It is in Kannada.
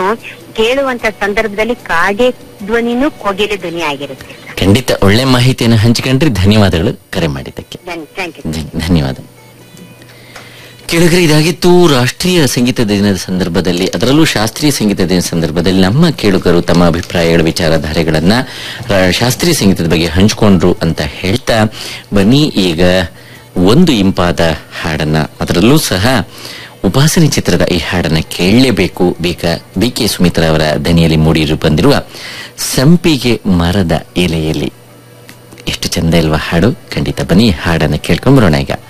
ಕೇಳುವಂತ ಸಂದರ್ಭದಲ್ಲಿ ಕಾಗೆ ಧ್ವನಿನೂ ಕೋಗಿಲೆ ಧ್ವನಿ ಆಗಿರುತ್ತೆ ಖಂಡಿತ ಒಳ್ಳೆ ಮಾಹಿತಿಯನ್ನು ಹಂಚಿಕೊಂಡ್ರಿ ಧನ್ಯವಾದಗಳು ಕರೆ ಮಾಡಿದ್ದಕ್ಕೆ ಥ್ಯಾಂಕ್ ಯು ಧನ್- ಧನ್ಯವಾದ ಕೆಳಗರೆ ಇದಾಗಿತ್ತು ರಾಷ್ಟ್ರೀಯ ಸಂಗೀತ ದಿನದ ಸಂದರ್ಭದಲ್ಲಿ ಅದರಲ್ಲೂ ಶಾಸ್ತ್ರೀಯ ಸಂಗೀತ ದಿನದ ಸಂದರ್ಭದಲ್ಲಿ ನಮ್ಮ ಕೇಳುಗರು ತಮ್ಮ ಅಭಿಪ್ರಾಯಗಳ ವಿಚಾರಧಾರೆಗಳನ್ನ ರ- ಶಾಸ್ತ್ರೀಯ ಸಂಗೀತದ ಬಗ್ಗೆ ಹಂಚಿಕೊಂಡ್ರು ಅಂತ ಹೇಳ್ತಾ ಬನ್ನಿ ಈಗ ಒಂದು ಇಂಪಾದ ಹಾಡನ್ನ ಅದರಲ್ಲೂ ಸಹ ಉಪಾಸನೆ ಚಿತ್ರದ ಈ ಹಾಡನ್ನ ಕೇಳಲೇಬೇಕು ಬೇಕ ಬಿ ಕೆ ಸುಮಿತ್ರಾ ಅವರ ದನಿಯಲ್ಲಿ ಮೂಡಿ ಬಂದಿರುವ ಸಂಪಿಗೆ ಮರದ ಎಲೆಯಲ್ಲಿ ಎಷ್ಟು ಚಂದ ಇಲ್ವಾ ಹಾಡು ಖಂಡಿತ ಬನ್ನಿ ಹಾಡನ್ನ ಕೇಳ್ಕೊಂಡ್ ಬರೋಣ ಈಗ